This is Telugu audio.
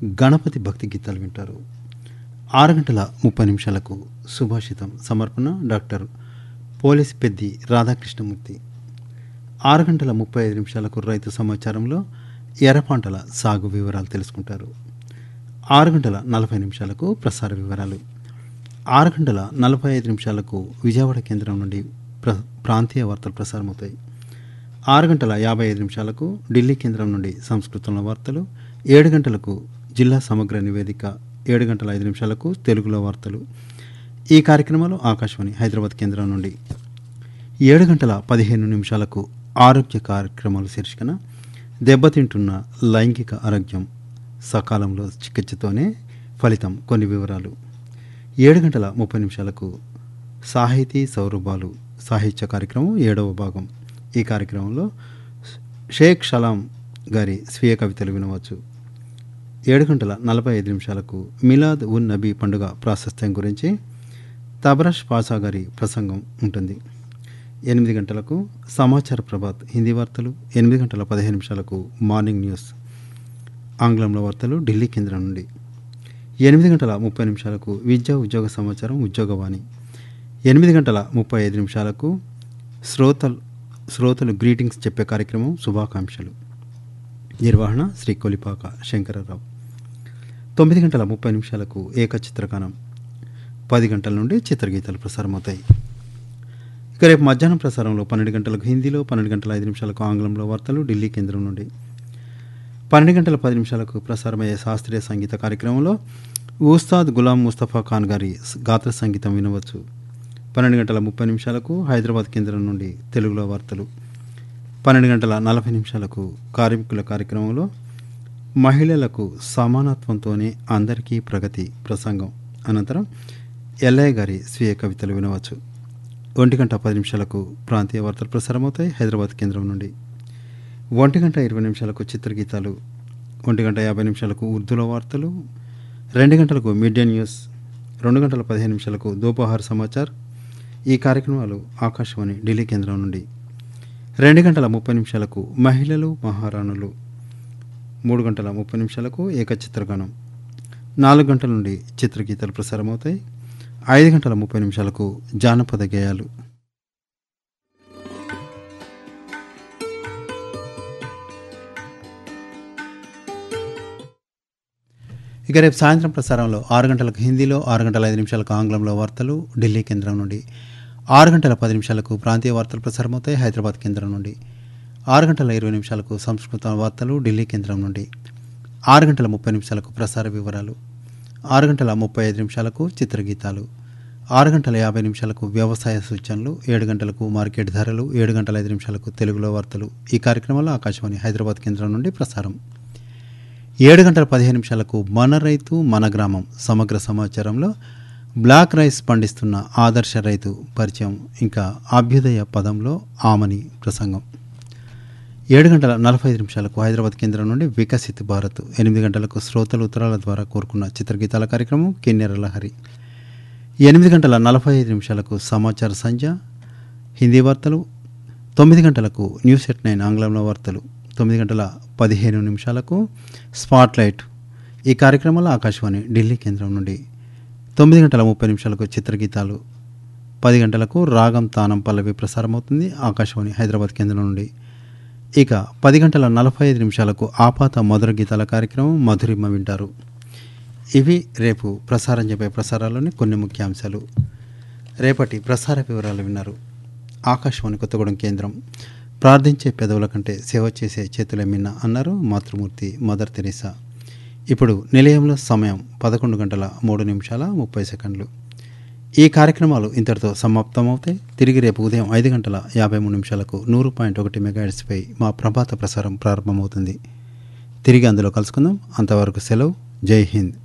గణపతి భక్తి గీతాలు వింటారు ఆరు గంటల ముప్పై నిమిషాలకు సుభాషితం సమర్పణ డాక్టర్ పోలీస్ పెద్ది రాధాకృష్ణమూర్తి ఆరు గంటల ముప్పై ఐదు నిమిషాలకు రైతు సమాచారంలో ఎర్ర పంటల సాగు వివరాలు తెలుసుకుంటారు ఆరు గంటల నలభై నిమిషాలకు ప్రసార వివరాలు ఆరు గంటల నలభై ఐదు నిమిషాలకు విజయవాడ కేంద్రం నుండి ప్ర ప్రాంతీయ వార్తలు ప్రసారమవుతాయి ఆరు గంటల యాభై ఐదు నిమిషాలకు ఢిల్లీ కేంద్రం నుండి సంస్కృతంలో వార్తలు ఏడు గంటలకు జిల్లా సమగ్ర నివేదిక ఏడు గంటల ఐదు నిమిషాలకు తెలుగులో వార్తలు ఈ కార్యక్రమాలు ఆకాశవాణి హైదరాబాద్ కేంద్రం నుండి ఏడు గంటల పదిహేను నిమిషాలకు ఆరోగ్య కార్యక్రమాలు శీర్షికన దెబ్బతింటున్న లైంగిక ఆరోగ్యం సకాలంలో చికిత్సతోనే ఫలితం కొన్ని వివరాలు ఏడు గంటల ముప్పై నిమిషాలకు సాహితీ సౌరభాలు సాహిత్య కార్యక్రమం ఏడవ భాగం ఈ కార్యక్రమంలో షేక్ షలాం గారి స్వీయ కవితలు వినవచ్చు ఏడు గంటల నలభై ఐదు నిమిషాలకు మిలాద్ ఉన్ నబీ పండుగ ప్రాశస్త్యం గురించి తబరష్ పాషా గారి ప్రసంగం ఉంటుంది ఎనిమిది గంటలకు సమాచార ప్రభాత్ హిందీ వార్తలు ఎనిమిది గంటల పదిహేను నిమిషాలకు మార్నింగ్ న్యూస్ ఆంగ్లంలో వార్తలు ఢిల్లీ కేంద్రం నుండి ఎనిమిది గంటల ముప్పై నిమిషాలకు విద్యా ఉద్యోగ సమాచారం ఉద్యోగవాణి ఎనిమిది గంటల ముప్పై ఐదు నిమిషాలకు శ్రోతలు శ్రోతలు గ్రీటింగ్స్ చెప్పే కార్యక్రమం శుభాకాంక్షలు నిర్వహణ శ్రీ కొలిపాక శంకరరావు తొమ్మిది గంటల ముప్పై నిమిషాలకు ఏక చిత్రగానం పది గంటల నుండి చిత్రగీతాలు ప్రసారమవుతాయి ఇక రేపు మధ్యాహ్నం ప్రసారంలో పన్నెండు గంటలకు హిందీలో పన్నెండు గంటల ఐదు నిమిషాలకు ఆంగ్లంలో వార్తలు ఢిల్లీ కేంద్రం నుండి పన్నెండు గంటల పది నిమిషాలకు ప్రసారమయ్యే శాస్త్రీయ సంగీత కార్యక్రమంలో ఉస్తాద్ గులాం ముస్తఫా ఖాన్ గారి గాత్ర సంగీతం వినవచ్చు పన్నెండు గంటల ముప్పై నిమిషాలకు హైదరాబాద్ కేంద్రం నుండి తెలుగులో వార్తలు పన్నెండు గంటల నలభై నిమిషాలకు కార్మికుల కార్యక్రమంలో మహిళలకు సమానత్వంతోనే అందరికీ ప్రగతి ప్రసంగం అనంతరం ఎల్లయ్య గారి స్వీయ కవితలు వినవచ్చు ఒంటి గంట పది నిమిషాలకు ప్రాంతీయ వార్తలు ప్రసారమవుతాయి హైదరాబాద్ కేంద్రం నుండి ఒంటి గంట ఇరవై నిమిషాలకు చిత్రగీతాలు ఒంటి గంట యాభై నిమిషాలకు ఉర్దూలో వార్తలు రెండు గంటలకు మిడ్ న్యూస్ రెండు గంటల పదిహేను నిమిషాలకు దోపహార్ సమాచార్ ఈ కార్యక్రమాలు ఆకాశవాణి ఢిల్లీ కేంద్రం నుండి రెండు గంటల ముప్పై నిమిషాలకు మహిళలు మహారాణులు మూడు గంటల ముప్పై నిమిషాలకు ఏకచిత్రగానం నాలుగు గంటల నుండి చిత్రగీతాలు ప్రసారమవుతాయి ఐదు గంటల ముప్పై నిమిషాలకు జానపద గేయాలు ఇక రేపు సాయంత్రం ప్రసారంలో ఆరు గంటలకు హిందీలో ఆరు గంటల ఐదు నిమిషాలకు ఆంగ్లంలో వార్తలు ఢిల్లీ కేంద్రం నుండి ఆరు గంటల పది నిమిషాలకు ప్రాంతీయ వార్తలు ప్రసారమవుతాయి హైదరాబాద్ కేంద్రం నుండి ఆరు గంటల ఇరవై నిమిషాలకు సంస్కృత వార్తలు ఢిల్లీ కేంద్రం నుండి ఆరు గంటల ముప్పై నిమిషాలకు ప్రసార వివరాలు ఆరు గంటల ముప్పై ఐదు నిమిషాలకు చిత్రగీతాలు ఆరు గంటల యాభై నిమిషాలకు వ్యవసాయ సూచనలు ఏడు గంటలకు మార్కెట్ ధరలు ఏడు గంటల ఐదు నిమిషాలకు తెలుగులో వార్తలు ఈ కార్యక్రమంలో ఆకాశవాణి హైదరాబాద్ కేంద్రం నుండి ప్రసారం ఏడు గంటల పదిహేను నిమిషాలకు మన రైతు మన గ్రామం సమగ్ర సమాచారంలో బ్లాక్ రైస్ పండిస్తున్న ఆదర్శ రైతు పరిచయం ఇంకా అభ్యుదయ పదంలో ఆమని ప్రసంగం ఏడు గంటల నలభై ఐదు నిమిషాలకు హైదరాబాద్ కేంద్రం నుండి వికసిత్ భారత్ ఎనిమిది గంటలకు శ్రోతలు ఉత్తరాల ద్వారా కోరుకున్న చిత్రగీతాల కార్యక్రమం కిన్నెర లహరి ఎనిమిది గంటల నలభై ఐదు నిమిషాలకు సమాచార సంధ్య హిందీ వార్తలు తొమ్మిది గంటలకు న్యూస్ ఎట్ నైన్ ఆంగ్లంలో వార్తలు తొమ్మిది గంటల పదిహేను నిమిషాలకు స్పాట్లైట్ ఈ కార్యక్రమంలో ఆకాశవాణి ఢిల్లీ కేంద్రం నుండి తొమ్మిది గంటల ముప్పై నిమిషాలకు చిత్రగీతాలు పది గంటలకు రాగం తానం పల్లవి ప్రసారమవుతుంది ఆకాశవాణి హైదరాబాద్ కేంద్రం నుండి ఇక పది గంటల నలభై ఐదు నిమిషాలకు ఆపాత మధుర గీతాల కార్యక్రమం మధురిమ వింటారు ఇవి రేపు ప్రసారం చెప్పే ప్రసారాల్లోని కొన్ని ముఖ్యాంశాలు రేపటి ప్రసార వివరాలు విన్నారు ఆకాశవాణి కొత్తగూడెం కేంద్రం ప్రార్థించే పెదవుల కంటే సేవ చేసే చేతులే మిన్న అన్నారు మాతృమూర్తి మదర్ తెరీసా ఇప్పుడు నిలయంలో సమయం పదకొండు గంటల మూడు నిమిషాల ముప్పై సెకండ్లు ఈ కార్యక్రమాలు ఇంతటితో సమాప్తమవుతాయి తిరిగి రేపు ఉదయం ఐదు గంటల యాభై మూడు నిమిషాలకు నూరు పాయింట్ ఒకటి మెగాహెడ్స్పై మా ప్రభాత ప్రసారం ప్రారంభమవుతుంది తిరిగి అందులో కలుసుకుందాం అంతవరకు సెలవు జై హింద్